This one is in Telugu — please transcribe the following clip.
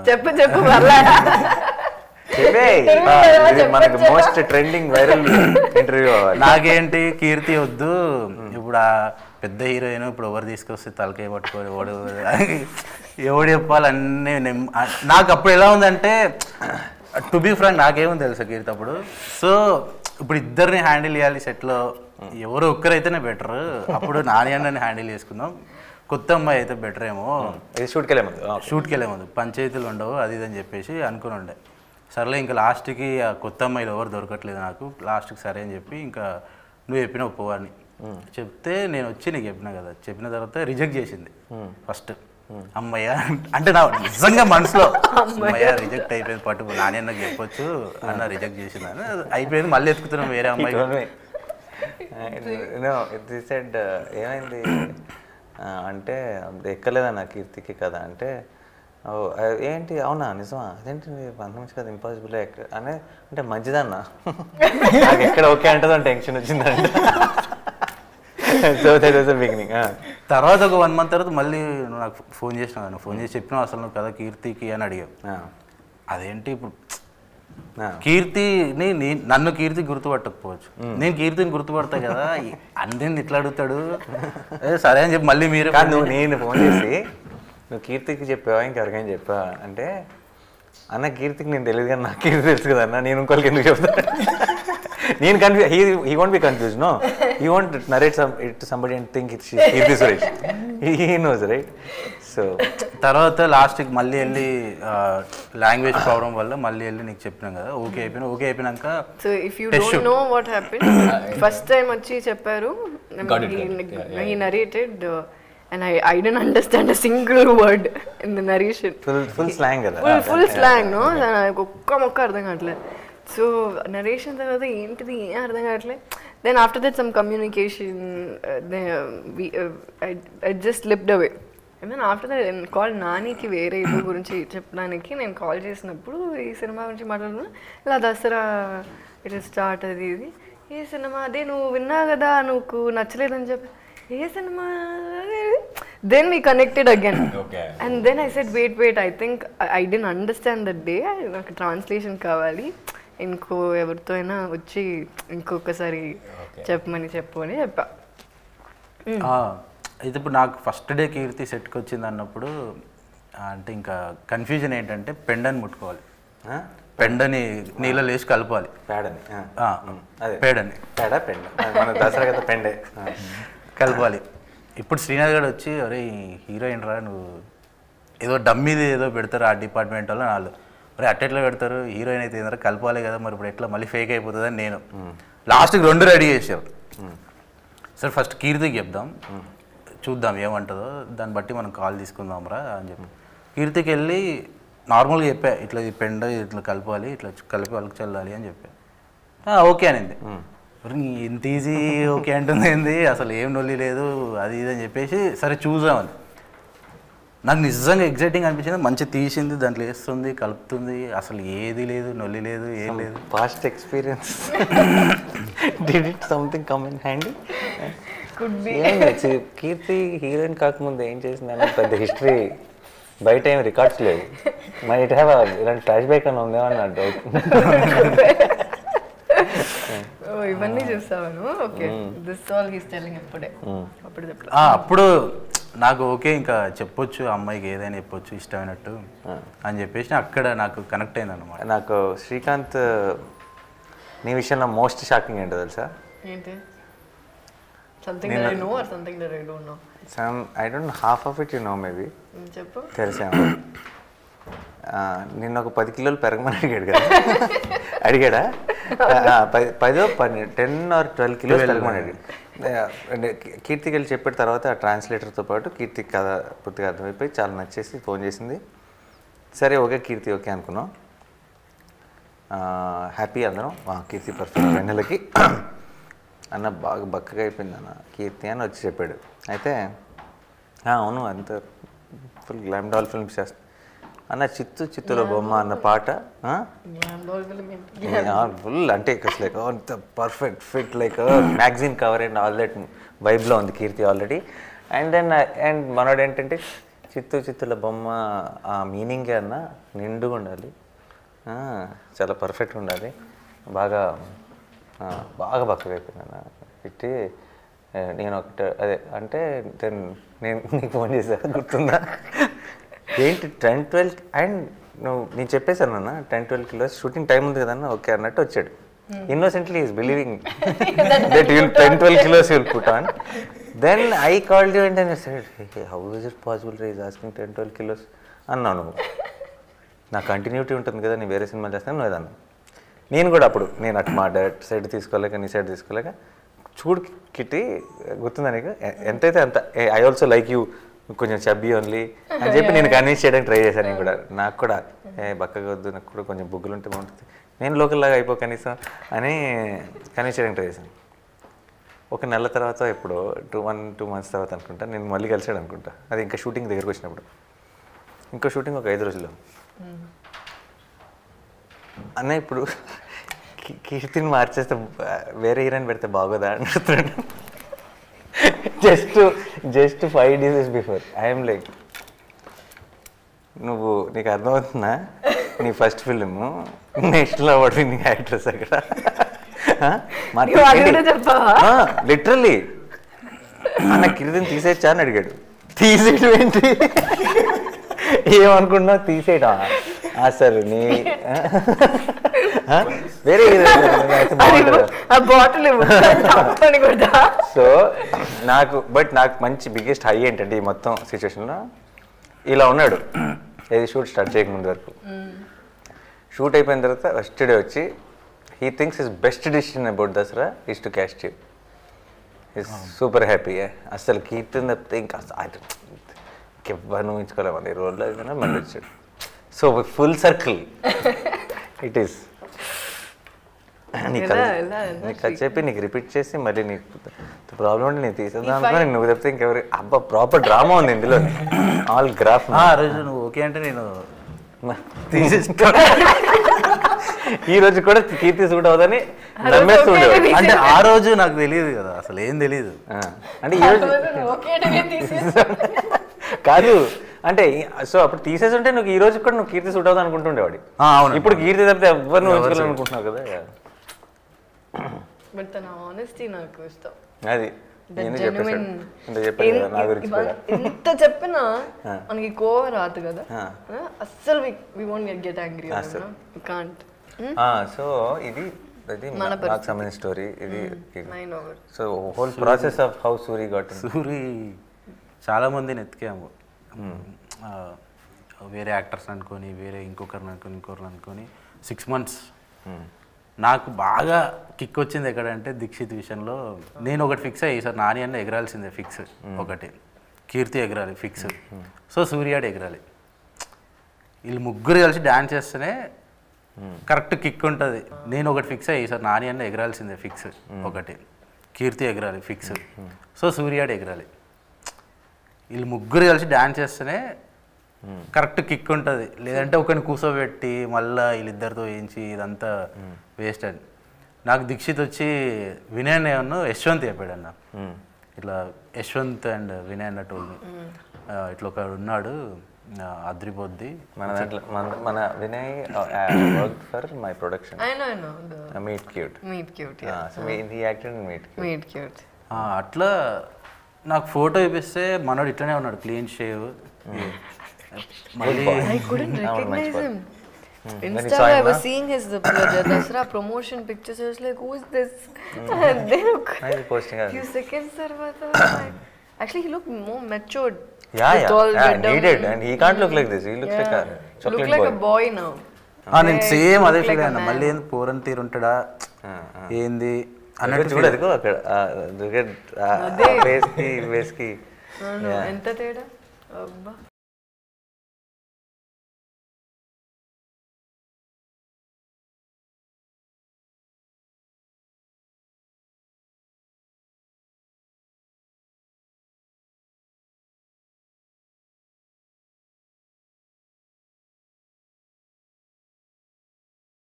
చెప్పు చెప్పు పర్లే చెప్పే Interview ఆ, కదా, ఇది మనకి చెప్పొచ్చు. మోస్ట్ ట్రెండింగ్ వైరల్ ఇంటర్వ్యూ అవ్వాలి నాకేంటి కీర్తి వద్దు ఇప్పుడు ఆ పెద్ద హీరోయిన్ ఇప్పుడు ఎవరు తీసుకొస్తే తలకాయ పట్టుకొని ఎవడు ఎవడు చెప్పాలన్నీ నేను- నాకు అప్పుడు ఎలా ఉందంటే టు బి ఫ్రాంక్ నాకేముంది తెలుసా కీర్తి అప్పుడు సో ఇప్పుడు ఇద్దరిని హ్యాండిల్ చేయాలి సెట్లో ఎవరు ఒక్కరైతేనే బెటర్ అప్పుడు నాని అన్నని హ్యాండిల్ చేసుకుందాం కొత్త అమ్మాయి అయితే బెటర్ ఏమో ఇది షూట్కి వెళ్ళే ముందు ఆ, షూట్కి వెళ్ళే ముందు పంచాయతీలు ఉండవు అది ఇది అని చెప్పేసి అనుకుని ఉండే సర్లే ఇంకా లాస్ట్కి ఆ కొత్త అమ్మాయిలు ఎవరు దొరకట్లేదు నాకు లాస్ట్కి సరే అని చెప్పి ఇంకా నువ్వు చెప్పిన ఒప్పువాడిని చెప్తే నేను వచ్చి నీకు చెప్పిన కదా చెప్పిన తర్వాత రిజెక్ట్ చేసింది ఫస్ట్ అమ్మయ్య అంటే నా నిజంగా మనసులో అమ్మయ్య రిజెక్ట్ అయిపోయింది పట్టు నాని నాకు చెప్పొచ్చు అన్న రిజెక్ట్ చేసింది అని అది అయిపోయింది మళ్ళీ ఎత్తుకుతున్నాం వేరే అమ్మాయి ఇది సెడ్ ఏమైంది ఆ, అంటే ఎక్కలేదన్న కీర్తికి కదా అంటే "ఓ, ఆ, ఏంటి అవునా నిజమా అదేంటి అంత మంచి కదా ఇంపాసిబుల్ అనే అంటే మంచిదన్న నాకు ఎక్కడ ఓకే అంటుందో టెన్షన్ వచ్చిందంట సో దట్ వాజ్ బిగినింగ్ తర్వాత ఒక వన్ మంత్ తర్వాత మళ్ళీ నువ్వు నాకు ఫోన్ చేసినావు నువ్వు ఫోన్ చేసి చెప్పినావు అసలు నువ్వు కదా కీర్తికి అని అడిగావు అదేంటి ఇప్పుడు కీర్తిని నీ- నన్ను కీర్తి గుర్తుపట్టకపోవచ్చు నేను కీర్తిని గుర్తుపడతా కదా అందరిని ఇట్లా అడుగుతాడు ఏ, సరే అని చెప్పి మళ్ళీ మీరే కాదు నువ్వు నేను ఫోన్ చేసి నువ్వు కీర్తికి చెప్పావా ఇంకెవరికైనా చెప్పావా అంటే అన్న కీర్తికి నేను తెలియదు కానీ నాకు కీర్తి తెలుసు కదా అన్న నేను ఇంకోళ్ళకి ఎందుకు చెప్తా నేను confuse he he want be confuse no he want narrate some it somebody and think it's Keerthy Suresh he knows right so తర్వాత లాస్ట్కి మళ్ళీ వెళ్ళి లాంగ్వేజ్ ప్రాబ్లం వల్ల మళ్ళీ వెళ్ళి నీకు చెప్పినాం కదా ఓకే అయిపోయినా ఓకే అయిపోయినాక so if you Test don't shoot. No what happen first time వచ్చి చెప్పారు Got it, got it. Yeah, he narrated and I I don't understand a single word in the narration full full slang కదా ఫుల్ ఫుల్ స్లాంగ్ నో నాకు ఒక్క మొక్క అర్థం కావట్లేదు సో నరేషన్ తర్వాత ఏంటిది ఏం అర్థం కావట్లేదు then after that some communication I just lipped away and then after that call నానికి వేరే ఇల్లు గురించి చెప్పడానికి నేను కాల్ చేసినప్పుడు ఈ సినిమా గురించి మాట్లాడుతున్నా ఇలా దసరా ఇట్ స్టార్ట్ అది ఇది ఏ సినిమా అదే నువ్వు విన్నా కదా నువ్వు నచ్చలేదని చెప్పి ఏ cinema then we connected again Okay. And then I said wait wait I think I didn't understand that day నాకు ట్రాన్స్లేషన్ కావాలి ఇంకో ఎవరితో అయినా వచ్చి ఇంకొకసారి చెప్పమని చెప్పు అని చెప్పా ఆ, అయితే ఇప్పుడు నాకు ఫస్ట్ డే కీర్తి సెట్కి వచ్చింది అన్నప్పుడు ఆ, అంటే ఇంకా కన్ఫ్యూజన్ ఏంటంటే పెండని ముట్టుకోవాలి పెండని నీళ్ళలో వేసి కలపాలి పేడని ఆ, అదే పేడని పేడ పెండ మన దసరా కదా పెండే ఆ. కలపాలి ఇప్పుడు శ్రీనాథ్ గారు వచ్చి అరే హీరోయిన్ రా నువ్వు ఏదో డమ్మీది ఏదో పెడతారు ఆ డిపార్ట్మెంట్ వాళ్ళు వాళ్ళు అరే అట్టెట్లా పెడతారు హీరోయిన్ అయితే ఏంటంటే కలపాలి కదా మరి ఇప్పుడు ఎట్లా మళ్ళీ ఫేక్ అయిపోతుంది అని నేను లాస్ట్కి రెండు రెడీ చేశారు సరే ఫస్ట్ కీర్తికి చెప్దాం చూద్దాం ఏమంటుందో దాన్ని బట్టి మనం కాల్ తీసుకుందాం రా అని చెప్పి కీర్తికి వెళ్ళి నార్మల్గా చెప్పా ఇట్లా ఈ పెండ ఇట్లా కలపాలి ఇట్లా కలిపి వాళ్ళకి చల్లాలి అని చెప్పా "ఆ, ఓకే అనింది "ఒరే, నీ ఇంత ఈజీ ఓకే అంటుంది ఏంది అసలు ఏం నొల్లి లేదు అది ఇది అని చెప్పేసి సరే చూసామని నాకు నిజంగా ఎగ్జైటింగ్ అనిపించింది మంచి తీసింది దాంట్లో వేస్తుంది కలుపుతుంది అసలు ఏది లేదు నొల్లి లేదు ఏం లేదు past experience did it something come in handy could be Keerthy heroine కాకముందు ఏం చేసిందని పెద్ద హిస్టరీ బయట ఏం రికార్డ్స్ లేవు మరి ఇట్ హ్యావ్ ఇలాంటి ఫ్లాష్ బ్యాక్ అని ఉందేమో అని నా డౌట్ ఇవన్నీ చూస్తాను okay this all he's telling ఇప్పుడే అప్పుడు చెప్పలే ఆ, అప్పుడు నాకు ఓకే ఇంకా చెప్పొచ్చు అమ్మాయికి ఏదైనా చెప్పొచ్చు ఇష్టమైనట్టు అని చెప్పేసి అక్కడ నాకు కనెక్ట్ అయింది అనమాట నాకు శ్రీకాంత్ నీ విషయంలో మోస్ట్ షాకింగ్ ఏంటో తెలుసా ఏంటి something that I know or something that I don't know some I don't half of it you know maybe చెప్పు తెలిసా నిన్న ఒక పది కిలోలు పెరగమని అడిగాడు కదా అడిగాడా ఆ, పది పదో పన్నెండు టెన్ ఆర్ ట్వెల్వ్ కిలోస్ పెరగమని అడిగాడు ఆ, అంటే కీ- కీర్తికి వెళ్ళి చెప్పిన తర్వాత ఆ ట్రాన్స్లేటర్తో పాటు కీర్తికి కథ పూర్తిగా అర్థమైపోయి చాలా నచ్చేసి ఫోన్ చేసింది సరే ఓకే కీర్తి ఓకే అనుకున్నాం హ్యాపీ అందరం ఆ, కీర్తి పర్ఫెక్ట్ వెన్నెలకి అన్న బాగా బక్కగా అయిపోయింది అన్న కీర్తి అని వచ్చి చెప్పాడు అయితే "ఆ, అవును అంత ఫుల్ గ్లామ్ డాల్ ఫిల్మ్స్ చేస్తా అన్న చిత్తు చిత్తులో బొమ్మ అన్న పాట ఫుల్ అంటే లైక్ అంత perfect fit like magazine cover and all that వైబ్లో ఉంది Keerthy already and then and మనోడు ఏంటంటే చిత్తు చిత్తుల బొమ్మ ఆ మీనింగే అన్న నిండుగా ఉండాలి ఆ, చాలా పర్ఫెక్ట్గా ఉండాలి బాగా ఆ, బాగా బక్కగా అయిపోయిందన్న పెట్టి ఆ, నేను ఒకటి అదే అంటే then నేను నీకు ఫోన్ చేశాను గుర్తుందా ఏంటి టెన్ ట్వెల్వ్ అండ్ నువ్వు నేను చెప్పేశాను అన్న ten twelve kilos shooting time ఉంది కదన్న ఓకే అన్నట్టు వచ్చాడు innocently is believing that you'll ten twelve kilos you'll put on then I called you and said how is it possible rise asking ten twelve kilos అన్నావు నువ్వు నా కంటిన్యూటీ ఉంటుంది కదా నేను వేరే సినిమాలు చేస్తాను నువ్వు ఏదన్నా నేను కూడా అప్పుడు నేను అటు మా డాడ్ సైడ్ తీసుకోలేక నీ సైడ్ తీసుకోలేక చూడు కిట్టి గుర్తుందా నీకు ఎ- ఎంతైతే అంత ఐ ఆల్సో లైక్ యూ కొంచెం చబ్బీ ఓన్లీ అని చెప్పి నేను కన్విన్స్ చేయడానికి ట్రై చేశాను నేను కూడా నాకు కూడా ఏ బక్కగా వద్దు నాకు కూడా కొంచెం బుగ్గులు ఉంటే బాగుంటుంది నేను లోకల్ లాగా అయిపో కనీసం అని కన్విన్స్ చేయడానికి ట్రై చేశాను ఒక నెల తర్వాత ఇప్పుడు టూ వన్ టూ మంత్స్ తర్వాత అనుకుంటా నేను మళ్ళీ కలిసాడు అనుకుంటా అది ఇంకా షూటింగ్ దగ్గరకు వచ్చినప్పుడు ఇంకో షూటింగ్ ఒక ఐదు రోజుల్లో అన్న ఇప్పుడు కీ- కీర్తిని మార్చేస్తే బా- వేరే హీరోయిన్ పెడితే బాగోదా అంటున్నాడు just just five days before I'm like నువ్వు నీకు అర్థమవుతుందా నీ ఫస్ట్ ఫిలిం నెక్స్ట్లో వాడు నీ యాక్ట్రెస్ అక్కడ నువ్వు అది కూడా చెప్పావా? లిటరల్లీ అన్న కిరీటం తీసేయచ్చా అని అడిగాడు తీసేయడం ఏంటి ఏమనుకున్నావు తీసేయటం అసలు నీ ఆ? వేరే హీరోయిన్ అయితే బాగుంటుంది ఆ బాటిల్ తప్పని కూడా సో నాకు బట్ నాకు మంచి బిగ్గెస్ట్ హై ఏంటంటే ఈ మొత్తం సిచ్యువేషన్లో ఇలా ఉన్నాడు ఏది షూట్ స్టార్ట్ చేయకముందు వరకు షూట్ అయిపోయిన తర్వాత ఫస్ట్ డే వచ్చి he thinks is best decision about Dasara is to cast you is super happy అసలు కీర్తిని తప్పితే ఇంకా ఇంకెవ్వరు ఊహించుకోలేము ఈ రోడ్లో అయిపోయినా మళ్ళీ వచ్చాడు so full circle it is నీకు ఎలా, అది- ఎలా, ఎలా నీకు అది చెప్పి నీకు రిపీట్ చేసి మళ్ళీ నీకు ప్రాబ్లం ఉంటే నేను తీసేద్దాం అనుకున్నా నువ్వు తప్పితే ఇంకెవరి అబ్బా ప్రాపర్ డ్రామా ఉంది ఇందులో ఆల్ గ్రాఫ్ ఆ రోజు నువ్వు ఓకే అంటే నేను తీసేస్తా ఈ రోజు కూడా కీర్తి సూట్ అవుదని రోజు నమ్మేస్తూ okay ఉండేవాడు. అని అంటే ఆ రోజు నాకు తెలియదు కదా అసలు ఏం తెలియదు ఆ, అంటే ఈ రోజు ఓకే అంటే తీసేసి కాదు అంటే సో అప్పుడు తీసేసి ఉంటే నువ్వు ఈ రోజు కూడా నువ్వు కీర్తి సూట్ అవుతుంది అనుకుంటుండేవాడి ఆ, అవును. ఇప్పుడు కీర్తి తప్పితే ఎవరిని ఉంచుకోవాలనుకుంటున్నావు కదా బట్ తన ఆనెస్టీ నాకు ఇష్టం అది The నేను genuine- చెప్పేసాడు ఇంత చెప్పాను కదా నా ఎన్- గురించి ఇవాళ కూడా ఎంత చెప్పినా మనకి కోవ రాదు కదా ఆ. ఆ, అస్సలు వి వోంట్ గెట్ యాంగ్రీ అస్సలు. కాంట్ సో ఇది ఇది మన నా- నాకు సంబంధించిన స్టోరీ ఇది nine over so whole process of how Suri got Suri చాలా మందిని ఎత్తికాము ఆ, వేరే యాక్టర్స్ అనుకొని వేరే ఇంకొకరిని అనుకొని ఇంకొకరిని అనుకొని సిక్స్ మంత్స్ నాకు బాగా కిక్ వచ్చింది ఎక్కడంటే దీక్షిత్ విషయంలో నేను ఒకటి ఫిక్స్ అయ్యి సార్ నాని అన్న ఎగరాల్సిందే ఫిక్స్ ఒకటి కీర్తి ఎగరాలి ఫిక్స్ సో సూర్యాడు ఎగరాలి వీళ్ళు ముగ్గురు కలిసి డ్యాన్స్ చేస్తేనే కరెక్ట్ కిక్ ఉంటుంది నేను ఒకటి ఫిక్స్ అయ్యి సార్ నాని అన్న ఎగరాల్సిందే ఫిక్స్ ఒకటి కీర్తి ఎగరాలి ఫిక్స్ సో సూర్యాడు ఎగరాలి వీళ్ళు ముగ్గురు కలిసి డ్యాన్స్ చేస్తేనే కరెక్ట్ కిక్ ఉంటుంది లేదంటే ఒకరిని కూర్చోబెట్టి మళ్ళా వీళ్ళిద్దరితో వేయించి ఇదంతా వేస్ట్ అని నాకు దీక్షిత్ వచ్చి వినయ్ అన్న యశ్వంత్ చెప్పాడు అన్న ఇట్లా యశ్వంత్ అండ్ వినయ్ అన్న టోల్ ఇట్లా ఒకడు ఉన్నాడు ఆ, అద్రిపోద్ది మన దాంట్లో మన మన Vinay work for my production I know I know meet cute meet cute so he acted meet cute meet cute ఆ, అట్లా నాకు ఫోటో చూపిస్తే మనోడు ఇట్లనే ఉన్నాడు క్లీన్ షేవ్ మళ్ళీ I couldn't Now recognize much him. When you Insta, saw him, I was huh? seeing his the, the Dasra promotion pictures. I was like, who is this? And then Nice posting, huh? few seconds తర్వాత like, actually he looked more matured. Yeah, with yeah, all yeah, the needed, dumb- and he can't look like this. He looks like a Yeah. chocolate look like boy. a boy now. ఆ, నేను Like, సేమ్ look అదే like ఫీల్ a అయ్యాను man. మళ్ళీ ఏంది పూరన్ తీరు ఉంటాడా ఏంది అన్నట్టు అన్నట్టు చూడు అదిగో అక్కడ ఫేస్ కి ఫేస్ కి అవును, ఎంత తేడా అబ్బా